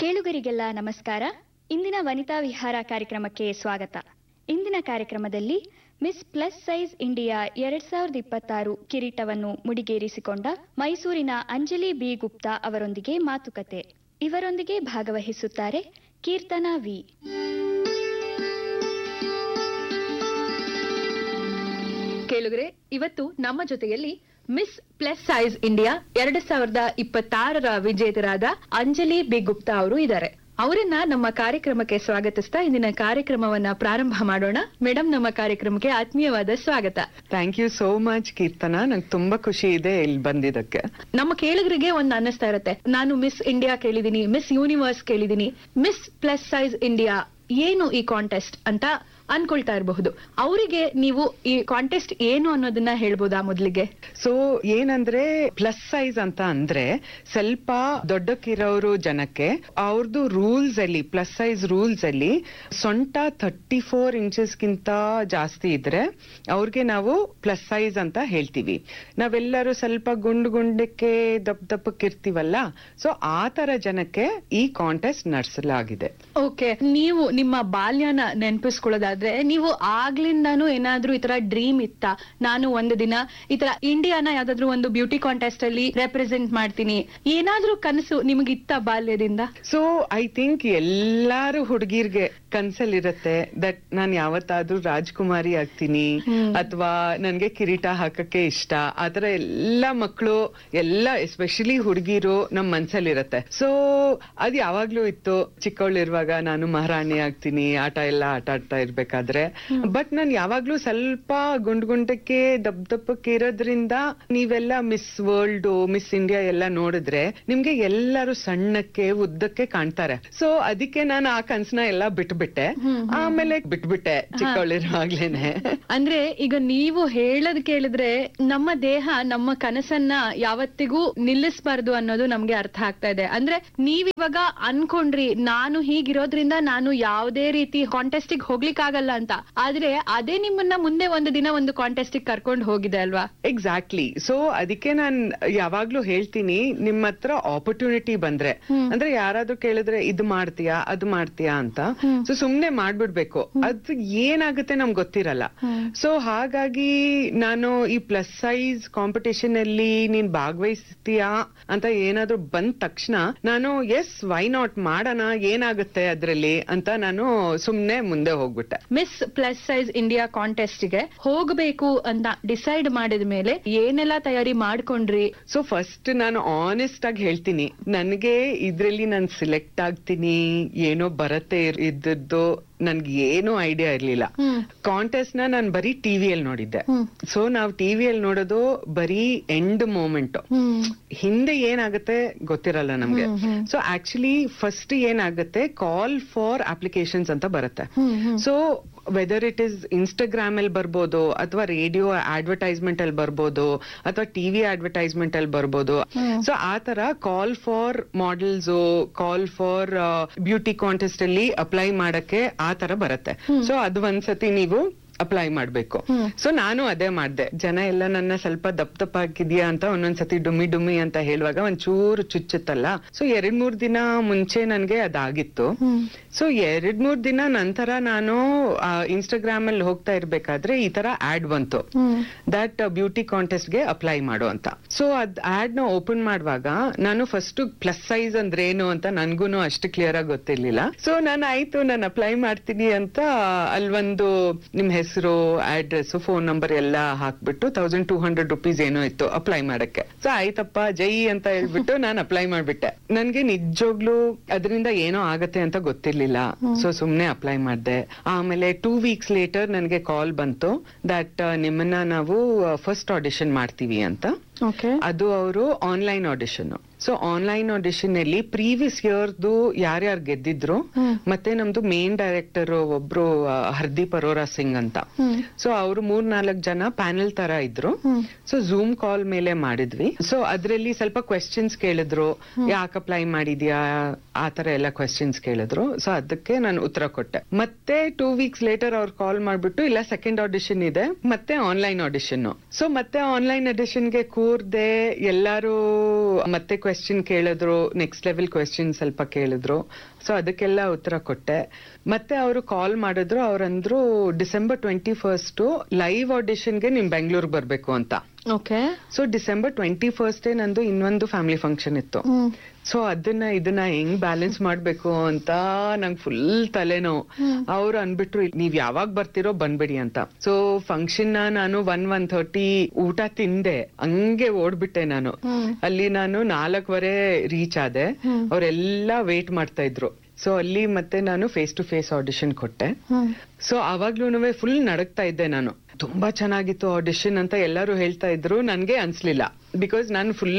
ಕೇಳುಗರಿಗೆಲ್ಲ ನಮಸ್ಕಾರ ಇಂದಿನ ವನಿತಾ ವಿಹಾರ ಕಾರ್ಯಕ್ರಮಕ್ಕೆ ಸ್ವಾಗತ ಇಂದಿನ ಕಾರ್ಯಕ್ರಮದಲ್ಲಿ ಮಿಸ್ ಪ್ಲಸ್ ಸೈಜ್ ಇಂಡಿಯಾ ಎರಡ್ ಸಾವಿರದ ಇಪ್ಪತ್ತಾರು ಕಿರೀಟವನ್ನು ಮುಡಿಗೇರಿಸಿಕೊಂಡ ಮೈಸೂರಿನ ಅಂಜಲಿ ಬಿ ಗುಪ್ತಾ ಅವರೊಂದಿಗೆ ಮಾತುಕತೆ ಇವರೊಂದಿಗೆ ಭಾಗವಹಿಸುತ್ತಾರೆ ಕೀರ್ತನಾ ವಿ ಕೇಳುಗರೆ ಇವತ್ತು ನಮ್ಮ ಜೊತೆಯಲ್ಲಿ ಮಿಸ್ ಪ್ಲಸ್ ಸೈಜ್ ಇಂಡಿಯಾ ಎರಡ್ ಸಾವಿರದ ಇಪ್ಪತ್ತಾರರ ವಿಜೇತರಾದ ಅಂಜಲಿ ಬಿ ಗುಪ್ತಾ ಅವರು ಇದ್ದಾರೆ ಅವರನ್ನ ನಮ್ಮ ಕಾರ್ಯಕ್ರಮಕ್ಕೆ ಸ್ವಾಗತಿಸ್ತಾ ಇಂದಿನ ಕಾರ್ಯಕ್ರಮವನ್ನ ಪ್ರಾರಂಭ ಮಾಡೋಣ ಮೇಡಮ್ ನಮ್ಮ ಕಾರ್ಯಕ್ರಮಕ್ಕೆ ಆತ್ಮೀಯವಾದ ಸ್ವಾಗತ thank you so much Keerthana ನಂಗೆ ತುಂಬಾ ಖುಷಿ ಇದೆ ಇಲ್ಲಿ ಬಂದಿದ್ದಕ್ಕೆ ನಮ್ಮ ಕೇಳುಗರಿಗೆ ಒಂದ್ ಅನ್ನಿಸ್ತಾ ಇರುತ್ತೆ ನಾನು ಮಿಸ್ ಇಂಡಿಯಾ ಕೇಳಿದೀನಿ ಮಿಸ್ ಯೂನಿವರ್ಸ್ ಕೇಳಿದೀನಿ ಮಿಸ್ ಪ್ಲಸ್ ಸೈಜ್ ಇಂಡಿಯಾ ಏನು ಈ ಕಾಂಟೆಸ್ಟ್ ಅಂತ ಅನ್ಕೊಳ್ತಾ ಇರಬಹುದು ಅವರಿಗೆ ನೀವು ಈ ಕಾಂಟೆಸ್ಟ್ ಏನು ಅನ್ನೋದನ್ನ ಹೇಳ್ಬೋದಾ ಮೊದಲಿಗೆ ಸೊ ಏನಂದ್ರೆ ಪ್ಲಸ್ ಸೈಜ್ ಅಂತ ಅಂದ್ರೆ ಸ್ವಲ್ಪ ದೊಡ್ಡಕ್ಕಿರೋರು ಜನಕ್ಕೆ ಅವ್ರದ್ದು ರೂಲ್ಸ್ ಅಲ್ಲಿ ಪ್ಲಸ್ ಸೈಜ್ ರೂಲ್ಸ್ ಅಲ್ಲಿ ಸೊಂಟ ಥರ್ಟಿ ಫೋರ್ ಇಂಚಸ್ ಗಿಂತ ಜಾಸ್ತಿ ಇದ್ರೆ ಅವ್ರಿಗೆ ನಾವು ಪ್ಲಸ್ ಸೈಜ್ ಅಂತ ಹೇಳ್ತೀವಿ ನಾವೆಲ್ಲರೂ ಸ್ವಲ್ಪ ಗುಂಡು ಗುಂಡಕ್ಕೆ ದಪ್ಪ ದಪ್ಪಕ್ಕಿರ್ತೀವಲ್ಲ ಸೊ ಆ ತರ ಜನಕ್ಕೆ ಈ ಕಾಂಟೆಸ್ಟ್ ನಡೆಸಲಾಗಿದೆ ಓಕೆ ನೀವು ನಿಮ್ಮ ಬಾಲ್ಯನ ನೆನಪಿಸ್ಕೊಳ್ಳೋದಾದ್ರೆ ನೀವು ಆಗ್ಲಿಂದಾನು ಏನಾದ್ರೂ ಈ ತರ ಡ್ರೀಮ್ ಇತ್ತ ನಾನು ಒಂದು ದಿನ ಈ ತರ ಇಂಡಿಯಾನ ಯಾವ್ದಾದ್ರು ಒಂದು ಬ್ಯೂಟಿ ಕಾಂಟೆಸ್ಟ್ ಅಲ್ಲಿ ರೆಪ್ರೆಸೆಂಟ್ ಮಾಡ್ತೀನಿ ಏನಾದ್ರೂ ಕನಸು ನಿಮಗಿತ್ತ ಬಾಲ್ಯದಿಂದ ಸೊ ಐ ಥಿಂಕ್ ಎಲ್ಲಾರು ಹುಡುಗಿರ್ಗೆ ಕನ್ಸಲ್ಲಿರತ್ತೆ ದಟ್ ನಾನ್ ಯಾವತ್ತಾದ್ರೂ ರಾಜ್ಕುಮಾರಿ ಆಗ್ತೀನಿ ಅಥವಾ ನನ್ಗೆ ಕಿರೀಟ ಹಾಕಕ್ಕೆ ಇಷ್ಟ ಆತರ ಎಲ್ಲಾ ಮಕ್ಕಳು ಎಲ್ಲ ಎಸ್ಪೆಷಲಿ ಹುಡುಗಿರು ನಮ್ ಮನ್ಸಲ್ಲಿರತ್ತೆ ಸೊ ಅದ್ ಯಾವಾಗ್ಲೂ ಇತ್ತು ಚಿಕ್ಕವಳಿರುವಾಗ ನಾನು ಮಹಾರಾಣಿ ಆಗ್ತೀನಿ ಆಟ ಎಲ್ಲ ಆಟ ಆಡ್ತಾ ಇರ್ಬೇಕಾದ್ರೆ ಬಟ್ ನಾನ್ ಯಾವಾಗ್ಲೂ ಸ್ವಲ್ಪ ಗುಂಡ್ ಗುಂಡಕ್ಕೆ ದಪ್ ದಪ್ಪಕ್ಕೆ ಇರೋದ್ರಿಂದ ನೀವೆಲ್ಲ ಮಿಸ್ ವರ್ಲ್ಡ್ ಮಿಸ್ ಇಂಡಿಯಾ ಎಲ್ಲ ನೋಡಿದ್ರೆ ನಿಮ್ಗೆ ಎಲ್ಲರೂ ಸಣ್ಣಕ್ಕೆ ಉದ್ದಕ್ಕೆ ಕಾಣ್ತಾರೆ ಸೊ ಅದಕ್ಕೆ ನಾನು ಆ ಕನ್ಸನ ಎಲ್ಲ ಬಿಟ್ಬಿಟ್ಟೆ ಆಮೇಲೆ ಬಿಟ್ಬಿಟ್ಟೆ ಚಿಕ್ಕವಳಿರುವಾಗ್ಲೇನೆ ಅಂದ್ರೆ ಈಗ ನೀವು ಹೇಳದ್ ಕೇಳಿದ್ರೆ ನಮ್ಮ ದೇಹ ನಮ್ಮ ಕನಸನ್ನ ಯಾವತ್ತಿಗೂ ನಿಲ್ಲಿಸಬಾರ್ದು ಅನ್ನೋದು ನಮ್ಗೆ ಅರ್ಥ ಆಗ್ತಾ ಇದೆ ಅಂದ್ರೆ ನೀವಿವಾಗ ಅನ್ಕೊಂಡ್ರಿ ನಾನು ಹೀಗಿರೋದ್ರಿಂದ ನಾನು ಯಾವುದೇ ರೀತಿ ಕಾಂಟೆಸ್ಟಿಗೆ ಹೋಗ್ಲಿಕ್ಕಾಗಲ್ಲ ಅಂತ ಆದ್ರೆ ಅದೇ ನಿಮ್ಮನ್ನ ಮುಂದೆ ಒಂದು ದಿನ ಒಂದು ಕಾಂಟೆಸ್ಟಿಗೆ ಕರ್ಕೊಂಡು ಹೋಗಿದೆ ಅಲ್ವಾ ಎಕ್ಸಾಕ್ಟ್ಲಿ ಸೊ ಅದಕ್ಕೆ ನಾನ್ ಯಾವಾಗ್ಲೂ ಹೇಳ್ತೀನಿ ನಿಮ್ ಹತ್ರ ಆಪರ್ಚುನಿಟಿ ಬಂದ್ರೆ ಅಂದ್ರೆ ಯಾರಾದ್ರೂ ಕೇಳಿದ್ರೆ ಇದು ಮಾಡ್ತೀಯಾ ಅದು ಮಾಡ್ತೀಯಾ ಅಂತ ಸೊ ಸುಮ್ನೆ ಮಾಡ್ಬಿಡ್ಬೇಕು ಅದು ಏನಾಗುತ್ತೆ ನಮ್ಗೆ ಗೊತ್ತಿರಲ್ಲ ಸೊ ಹಾಗಾಗಿ ನಾನು ಈ ಪ್ಲಸ್ ಸೈಜ್ ಕಾಂಪಿಟೇಷನ್ ಅಲ್ಲಿ ನೀನ್ ಭಾಗವಹಿಸ್ತೀಯಾ ಅಂತ ಏನಾದ್ರೂ ಬಂದ ತಕ್ಷಣ ನಾನು ಎಸ್ ವೈ ನಾಟ್ ಮಾಡೋಣ ಏನಾಗುತ್ತೆ ಅದ್ರಲ್ಲಿ ಅಂತ ನಾನು ಸುಮ್ನೆ ಮುಂದೆ ಹೋಗ್ಬಿಟ್ಟೆ Miss plus size India contest ಗೆ ಹೋಗ್ಬೇಕು ಅಂತ ಡಿಸೈಡ್ ಮಾಡಿದ ಮೇಲೆ ಏನೆಲ್ಲ ತಯಾರಿ ಮಾಡ್ಕೊಂಡ್ರಿ ಸೊ ಫಸ್ಟ್ ನಾನು ಆನೆಸ್ಟ್ ಆಗಿ ಹೇಳ್ತೀನಿ ನನಗೆ ಇದ್ರಲ್ಲಿ ನಾನು ಸಿಲೆಕ್ಟ್ ಆಗ್ತೀನಿ ಏನೋ ಬರತ್ತೆ ಇರ್- ಇದ್ದದ್ದು ನನ್ಗೆ ಏನು ಐಡಿಯಾ ಇರ್ಲಿಲ್ಲ ಕಾಂಟೆಸ್ಟ್ ನ ನಾನು ಬರೀ ಟಿವಿಯಲ್ಲಿ ನೋಡಿದ್ದೆ ಸೊ ನಾವು ಟಿವಿಯಲ್ಲಿ ನೋಡೋದು ಬರೀ ಎಂಡ್ ಮೂಮೆಂಟ್ ಹಿಂದೆ ಏನಾಗುತ್ತೆ ಗೊತ್ತಿರಲ್ಲ ನಮ್ಗೆ ಸೊ ಆಕ್ಚುಲಿ ಫಸ್ಟ್ ಏನಾಗುತ್ತೆ ಕಾಲ್ ಫಾರ್ ಅಪ್ಲಿಕೇಶನ್ಸ್ ಅಂತ ಬರುತ್ತೆ so whether it is Instagram ಅಲ್ಲಿ ಬರ್ಬೋದು ಅಥವಾ ರೇಡಿಯೋ ಅಡ್ವರ್ಟೈಸ್ಮೆಂಟ್ ಅಲ್ಲಿ ಬರ್ಬೋದು ಅಥವಾ ಟಿವಿ ಅಡ್ವರ್ಟೈಸ್ಮೆಂಟ್ ಅಲ್ಲಿ ಬರ್ಬೋದು ಸೊ ಆ ತರ call for models call for beauty contest ಅಲ್ಲಿ ಅಪ್ಲೈ ಮಾಡಕ್ಕೆ ಆ ತರ ಬರುತ್ತೆ ಸೊ ಅದು ಒಂದ್ಸತಿ ನೀವು ಅಪ್ಲೈ ಮಾಡ್ಬೇಕು ಸೊ ನಾನು ಅದೇ ಮಾಡ್ದೆ ಜನ ಎಲ್ಲ ನನ್ನ ಸ್ವಲ್ಪ ದಪ್ಪ ದಪ್ಪ ಹಾಕಿದ್ಯಾ ಅಂತ ಒಂದೊಂದ್ಸತಿ ಡುಮ್ಮಿ ಡುಮ್ಮಿ ಅಂತ ಹೇಳುವಾಗ ಒಂಚೂರು ಚುಚ್ಚುತ್ತಲ್ಲ ಸೊ ಎರಡ್ ಮೂರ್ ದಿನ ಮುಂಚೆ ನನ್ಗೆ ಅದಾಗಿತ್ತು ಸೊ ಎರಡ್ ಮೂರ್ ದಿನ ನಂತರ ನಾನು ಇನ್ಸ್ಟಾಗ್ರಾಮ್ ಅಲ್ಲಿ ಹೋಗ್ತಾ ಇರ್ಬೇಕಾದ್ರೆ ಈ ತರ ಆಡ್ ಬಂತು ದಟ್ ಬ್ಯೂಟಿ ಕಾಂಟೆಸ್ಟ್ ಗೆ ಅಪ್ಲೈ ಮಾಡು ಅಂತ ಸೊ ಅದ್ ಆಡ್ ನ ಓಪನ್ ಮಾಡುವಾಗ ನಾನು ಫಸ್ಟ್ ಪ್ಲಸ್ ಸೈಜ್ ಅಂದ್ರೆ ಏನು ಅಂತ ನನ್ಗೂನು ಅಷ್ಟು ಕ್ಲಿಯರ್ ಆಗಿ ಗೊತ್ತಿರ್ಲಿಲ್ಲ ಸೊ ನಾನು ಆಯ್ತು ನಾನು ಅಪ್ಲೈ ಮಾಡ್ತೀನಿ ಅಂತ ಅಲ್ವೊಂದು ನಿಮ್ ಹೆಸರು ಅಡ್ರೆಸ್ ಫೋನ್ ನಂಬರ್ ಎಲ್ಲ ಹಾಕ್ಬಿಟ್ಟು ತೌಸಂಡ್ ಟೂ ಹಂಡ್ರೆಡ್ ರುಪೀಸ್ ಏನೋ ಇತ್ತು ಅಪ್ಲೈ ಮಾಡಕ್ಕೆ ಸೊ ಆಯ್ತಪ್ಪ ಜೈ ಅಂತ ಹೇಳ್ಬಿಟ್ಟು ನಾನು ಅಪ್ಲೈ ಮಾಡ್ಬಿಟ್ಟೆ ನನ್ಗೆ ನಿಜವಾಗ್ಲೂ ಅದರಿಂದ ಏನೋ ಆಗತ್ತೆ ಅಂತ ಗೊತ್ತಿರ್ಲಿಲ್ಲ ಸೊ ಸುಮ್ನೆ ಅಪ್ಲೈ ಮಾಡ್ದೆ ಆಮೇಲೆ ಟೂ ವೀಕ್ಸ್ ಲೇಟರ್ ನನ್ಗೆ ಕಾಲ್ ಬಂತು ದಟ್ ನಿಮ್ಮನ್ನ ನಾವು ಫಸ್ಟ್ ಆಡಿಷನ್ ಮಾಡ್ತೀವಿ ಅಂತ ಓಕೆ ಅದು ಅವರು online audition so online audition ಅಲ್ಲಿ ಪ್ರೀವಿಯಸ್ ಇಯರ್ದು ಯಾರ್ಯಾರು ಗೆದ್ದಿದ್ರು ಮತ್ತೆ ನಮ್ದು ಮೇನ್ ಡೈರೆಕ್ಟರ್ ಒಬ್ರು ಆ, ಹರ್ದೀಪ್ ಅರೋರಾ ಸಿಂಗ್ ಅಂತ ಸೊ ಅವರು ಮೂರ್ ನಾಲ್ಕು ಜನ ಪ್ಯಾನೆಲ್ ತರ ಇದ್ರು ಸೊ ಝೂಮ್ ಕಾಲ್ ಮೇಲೆ ಮಾಡಿದ್ವಿ ಸೊ ಅದ್ರಲ್ಲಿ ಸ್ವಲ್ಪ ಕ್ವೆಶ್ಚನ್ಸ್ ಕೇಳಿದ್ರು ಯಾಕೆ ಅಪ್ಲೈ ಮಾಡಿದ್ಯಾ ಆ ತರ ಎಲ್ಲ ಕ್ವೆಶ್ಚನ್ಸ್ ಕೇಳಿದ್ರು ಸೊ ಅದಕ್ಕೆ ನಾನು ಉತ್ತರ ಕೊಟ್ಟೆ ಮತ್ತೆ ಟೂ ವೀಕ್ಸ್ ಲೇಟರ್ ಅವ್ರು ಕಾಲ್ ಮಾಡ್ಬಿಟ್ಟು ಇಲ್ಲ ಸೆಕೆಂಡ್ ಆಡಿಷನ್ ಇದೆ ಮತ್ತೆ ಆನ್ಲೈನ್ ಆಡಿಷನ್ ಸೊ ಮತ್ತೆ ಆನ್ಲೈನ್ ಆಡಿಷನ್ ಗೆ ಕೂರ್ದೆ ಎಲ್ಲಾರು ಮತ್ತೆ ಕ್ವೆಶ್ಚನ್ ಕೇಳಿದ್ರು ನೆಕ್ಸ್ಟ್ ಲೆವೆಲ್ ಕ್ವೆಶ್ಚನ್ ಸ್ವಲ್ಪ ಕೇಳಿದ್ರು ಸೊ ಅದಕ್ಕೆಲ್ಲ ಉತ್ತರ ಕೊಟ್ಟೆ ಮತ್ತೆ ಅವರು ಕಾಲ್ ಮಾಡಿದ್ರು ಅವ್ರಂದ್ರು ಡಿಸೆಂಬರ್ ಟ್ವೆಂಟಿ ಫಸ್ಟ್ ಲೈವ್ ಆಡಿಷನ್ಗೆ ನಿಮ್ ಬೆಂಗಳೂರಿಗೆ ಬರ್ಬೇಕು ಅಂತ okay so December twenty first ನಂದು ಇನ್ನೊಂದು ಫ್ಯಾಮಿಲಿ ಫಂಕ್ಷನ್ ಇತ್ತು ಸೊ ಅದನ್ನ ಇದನ್ನ ಹೆಂಗ್ ಬ್ಯಾಲೆನ್ಸ್ ಮಾಡ್ಬೇಕು ಅಂತ ನಂಗೆ ಫುಲ್ ತಲೆನೋವು ಅವ್ರು ಅನ್ಬಿಟ್ರು ನೀವ್ ಯಾವಾಗ ಬರ್ತಿರೋ ಬಂದ್ಬಿಡಿ ಅಂತ ಸೊ ಫಂಕ್ಷನ್ ನಾನು ಒನ್ ಒನ್ ಥರ್ಟಿ ಊಟ ತಿಂದೆ ಹಂಗೆ ಓಡ್ಬಿಟ್ಟೆ ನಾನು ಅಲ್ಲಿ ನಾನು ನಾಲ್ಕವರೆ ರೀಚ್ ಆದೆ ಅವರೆಲ್ಲ ವೇಟ್ ಮಾಡ್ತಾ ಇದ್ರು ಸೊ ಅಲ್ಲಿ ಮತ್ತೆ ನಾನು ಫೇಸ್ ಟು ಫೇಸ್ ಆಡಿಷನ್ ಕೊಟ್ಟೆ ಸೊ ಅವಾಗ್ಲೂ ಫುಲ್ ನಡಕ್ತಾ ಇದ್ದೆ ನಾನು ತುಂಬಾ ಚೆನ್ನಾಗಿತ್ತು ಆಡಿಷನ್ ಅಂತ ಎಲ್ಲರೂ ಹೇಳ್ತಾ ಇದ್ರು ನನ್ಗೆ ಅನ್ಸ್ಲಿಲ್ಲ ಬಿಕಾಸ್ ನಾನು ಫುಲ್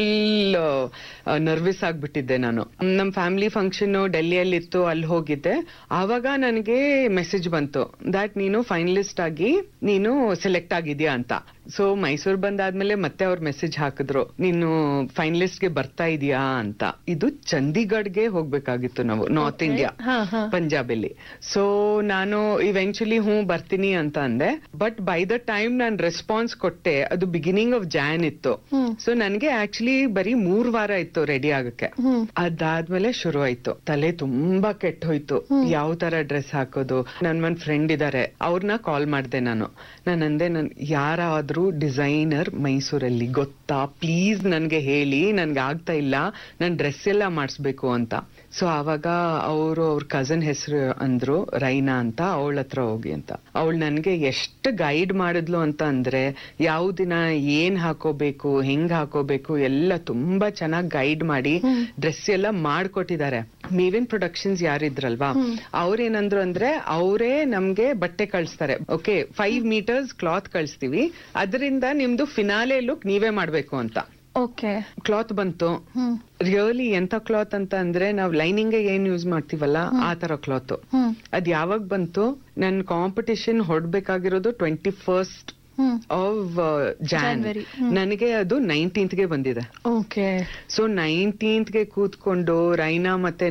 ನರ್ವಸ್ ಆಗ್ಬಿಟ್ಟಿದ್ದೆ ನಾನು ನಮ್ ಫ್ಯಾಮಿಲಿ ಫಂಕ್ಷನ್ ಡೆಲ್ಲಿಯಲ್ಲಿ ಇತ್ತು ಅಲ್ಲಿ ಹೋಗಿದ್ದೆ ಆವಾಗ ನನಗೆ ಮೆಸೇಜ್ ಬಂತು ದಟ್ ನೀನು ಫೈನಲಿಸ್ಟ್ ಆಗಿ ನೀನು ಸೆಲೆಕ್ಟ್ ಆಗಿದ್ಯಾ ಅಂತ ಸೊ ಮೈಸೂರ್ ಬಂದಾದ್ಮೇಲೆ ಮತ್ತೆ ಅವ್ರ ಮೆಸೇಜ್ ಹಾಕಿದ್ರು ನೀನು ಫೈನಲಿಸ್ಟ್ ಗೆ ಬರ್ತಾ ಇದೀಯಾ ಅಂತ ಇದು ಚಂಡೀಗಢ್ಗೆ ಹೋಗ್ಬೇಕಾಗಿತ್ತು ನಾವು ನಾರ್ತ್ ಇಂಡಿಯಾ ಹಾ ಹಾ ಪಂಜಾಬಲ್ಲಿ ಸೊ ನಾನು ಇವೆಂಚುಲಿ ಹ್ಞೂ ಬರ್ತೀನಿ ಅಂತ ಅಂದೆ ಬಟ್ ಬೈ ದ ಟೈಮ್ ನಾನು ರೆಸ್ಪಾನ್ಸ್ ಕೊಟ್ಟೆ ಅದು ಬಿಗಿನಿಂಗ್ ಆಫ್ ಜಾನ್ ಇತ್ತು ಸೊ ನನ್ಗೆ ಆಕ್ಚುಲಿ ಬರೀ ಮೂರ್ ವಾರ ಇತ್ತು ರೆಡಿ ಆಗಕ್ಕೆ ಅದಾದ್ಮೇಲೆ ಶುರು ಆಯ್ತು ತಲೆ ತುಂಬಾ ಕೆಟ್ಟ ಹೋಯ್ತು ಯಾವ ತರ ಡ್ರೆಸ್ ಹಾಕೋದು ನನ್ ಒಂದ್ ಫ್ರೆಂಡ್ ಇದಾರೆ ಅವ್ರನ್ನ ಕಾಲ್ ಮಾಡ್ದೆ ನಾನು ನಾನು ಅಂದೆ ನನ್ ಯಾರಾದ್ರೂ ಡಿಸೈನರ್ ಮೈಸೂರಲ್ಲಿ ಗೊತ್ತಾ ಪ್ಲೀಸ್ ನನ್ಗೆ ಹೇಳಿ ನನ್ಗೆ ಆಗ್ತಾ ಇಲ್ಲ ನನ್ ಡ್ರೆಸ್ ಎಲ್ಲ ಮಾಡಿಸ್ಬೇಕು ಅಂತ ಸೊ ಆವಾಗ ಅವರು ಅವ್ರ ಕಸನ್ ಹೆಸರು ಅಂದ್ರು ರೈನಾ ಅಂತ ಅವಳ ಹತ್ರ ಹೋಗಿ ಅಂತ ಅವಳು ನನ್ಗೆ ಎಷ್ಟು ಗೈಡ್ ಮಾಡಿದ್ಲು ಅಂತ ಅಂದ್ರೆ ಯಾವ ದಿನ ಏನ್ ಹಾಕೋಬೇಕು ಹೆಂಗ್ ಹಾಕೋಬೇಕು ಎಲ್ಲ ತುಂಬಾ ಚೆನ್ನಾಗಿ ಗೈಡ್ ಮಾಡಿ ಡ್ರೆಸ್ ಎಲ್ಲ ಮಾಡ್ಕೊಟ್ಟಿದ್ದಾರೆ ಮೇವಿನ್ ಪ್ರೊಡಕ್ಷನ್ಸ್ ಯಾರಿದ್ರಲ್ವಾ ಅವ್ರೇನಂದ್ರು ಅಂದ್ರೆ ಅವರೇ ನಮ್ಗೆ ಬಟ್ಟೆ ಕಳಿಸ್ತಾರೆ ಓಕೆ ಫೈವ್ ಮೀಟರ್ಸ್ ಕ್ಲಾತ್ ಕಳಿಸ್ತೀವಿ ಅದರಿಂದ ನಿಮ್ದು ಫಿನಾಲೆ ಲುಕ್ ನೀವೇ ಮಾಡ್ಬೇಕು ಅಂತ ಓಕೆ ಕ್ಲಾತ್ ಬಂತು ರಿಯಲಿ ಎಂತ ಕ್ಲಾತ್ ಅಂತ ಅಂದ್ರೆ ನಾವ್ ಲೈನಿಂಗ್ ಏನ್ ಯೂಸ್ ಮಾಡ್ತೀವಲ್ಲ ಆ ತರ ಕ್ಲಾತ್ ಅದ್ ಯಾವಾಗ ಬಂತು ನನ್ ಕಾಂಪಿಟಿಷನ್ ಹೊಡ್ಬೇಕಾಗಿರೋದು twenty first of Jan January. ನನಗೆ ಅದು ನೈನ್ಟೀನ್ತ್ ಗೆ ಬಂದಿದೆ ಓಕೆ ಸೊ ನೈನ್ಟೀನ್ತ್ ಗೆ ಕೂತ್ಕೊಂಡು ರೈನಾ ಮತ್ತೆ